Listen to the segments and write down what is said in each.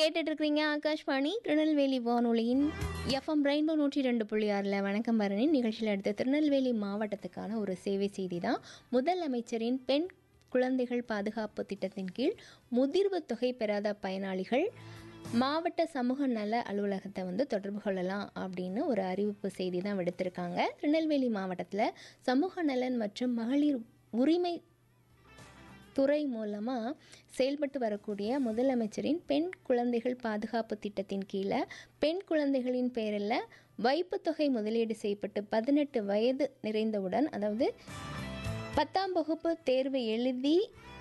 கேட்டுட்டு இருக்கிறீங்க ஆகாஷ்வாணி திருநெல்வேலி வானொலியின் எஃப்எம் ரெயின்போ நூற்றி ரெண்டு புள்ளி ஆறில் வணக்கம் பரணி நிகழ்ச்சியில் அடுத்த திருநெல்வேலி மாவட்டத்துக்கான ஒரு சேவை செய்தி தான் முதலமைச்சரின் பெண் குழந்தைகள் பாதுகாப்பு திட்டத்தின் கீழ் முதிர்வு தொகை பெறாத பயனாளிகள் மாவட்ட சமூக நல அலுவலகத்தை வந்து தொடர்பு கொள்ளலாம் அப்படின்னு ஒரு அறிவிப்பு செய்தி தான் விடுத்திருக்காங்க திருநெல்வேலி மாவட்டத்தில் சமூக நலன் மற்றும் மகளிர் உரிமை துறை மூலமாக செயல்பட்டு வரக்கூடிய முதலமைச்சரின் பெண் குழந்தைகள் பாதுகாப்பு திட்டத்தின் கீழே பெண் குழந்தைகளின் பெயரில் வைப்புத் தொகை முதலீடு செய்யப்பட்டு பதினெட்டு வயது நிறைந்தவுடன் அதாவது பத்தாம் வகுப்பு தேர்வு எழுதி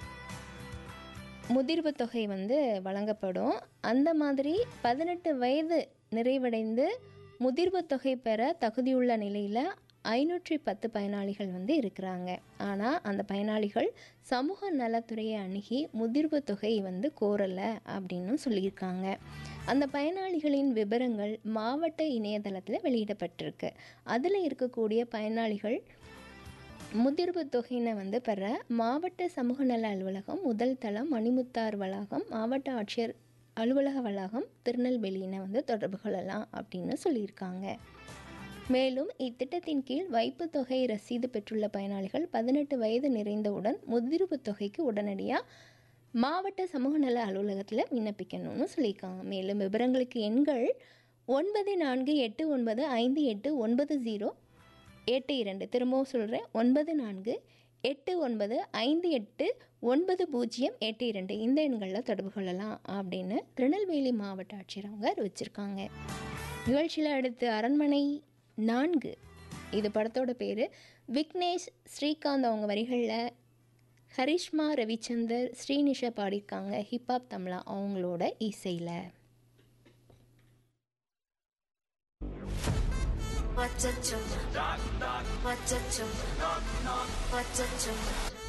முதிர்வு தொகை வந்து வழங்கப்படும் அந்த மாதிரி பதினெட்டு வயது நிறைவடைந்து முதிர்வு தொகை பெற தகுதியுள்ள நிலையில் ஐநூற்றி பத்து பயனாளிகள் வந்து இருக்கிறாங்க ஆனால் அந்த பயனாளிகள் சமூக நலத்துறையை அணுகி முதிர்வு தொகை வந்து கோரலை அப்படின்னு சொல்லியிருக்காங்க அந்த பயனாளிகளின் விவரங்கள் மாவட்ட இணையதளத்தில் வெளியிடப்பட்டிருக்கு அதில் இருக்கக்கூடிய பயனாளிகள் முதிர்வு தொகையினை வந்து பெற மாவட்ட சமூக நல அலுவலகம் முதல் தளம் மணிமுத்தார் வளாகம் மாவட்ட ஆட்சியர் அலுவலக வளாகம் திருநெல்வேலியினை வந்து தொடர்பு கொள்ளலாம் அப்படின்னு சொல்லியிருக்காங்க மேலும் இத்திட்டத்தின் கீழ் வைப்பு தொகை ரசீது பெற்றுள்ள பயனாளிகள் பதினெட்டு வயது நிறைந்தவுடன் முதிர்வு தொகைக்கு உடனடியாக மாவட்ட சமூக நல அலுவலகத்தில் விண்ணப்பிக்கணும்னு சொல்லியிருக்காங்க மேலும் விவரங்களுக்கு எண்கள் ஒன்பது நான்கு எட்டு ஒன்பது ஐந்து எட்டு ஒன்பது ஜீரோ எட்டு இரண்டு திரும்பவும் சொல்கிறேன் ஒன்பது நான்கு எட்டு ஒன்பது ஐந்து எட்டு ஒன்பது பூஜ்ஜியம் எட்டு இரண்டு இந்த எண்களில் தொடர்பு கொள்ளலாம் அப்படின்னு திருநெல்வேலி மாவட்ட ஆட்சியர் அவங்க அறிவிச்சிருக்காங்க நிகழ்ச்சியில் அடுத்து அரண்மனை நான்கு இது படத்தோட பேர் விக்னேஷ் ஸ்ரீகாந்த் அவங்க வரிகளில் ஹரிஷ்மா ரவிச்சந்தர் ஸ்ரீனிஷா பாடியிருக்காங்க ஹிப்ஹாப் தமிழா அவங்களோட இசையில் What a chum. What a chum. What a chum.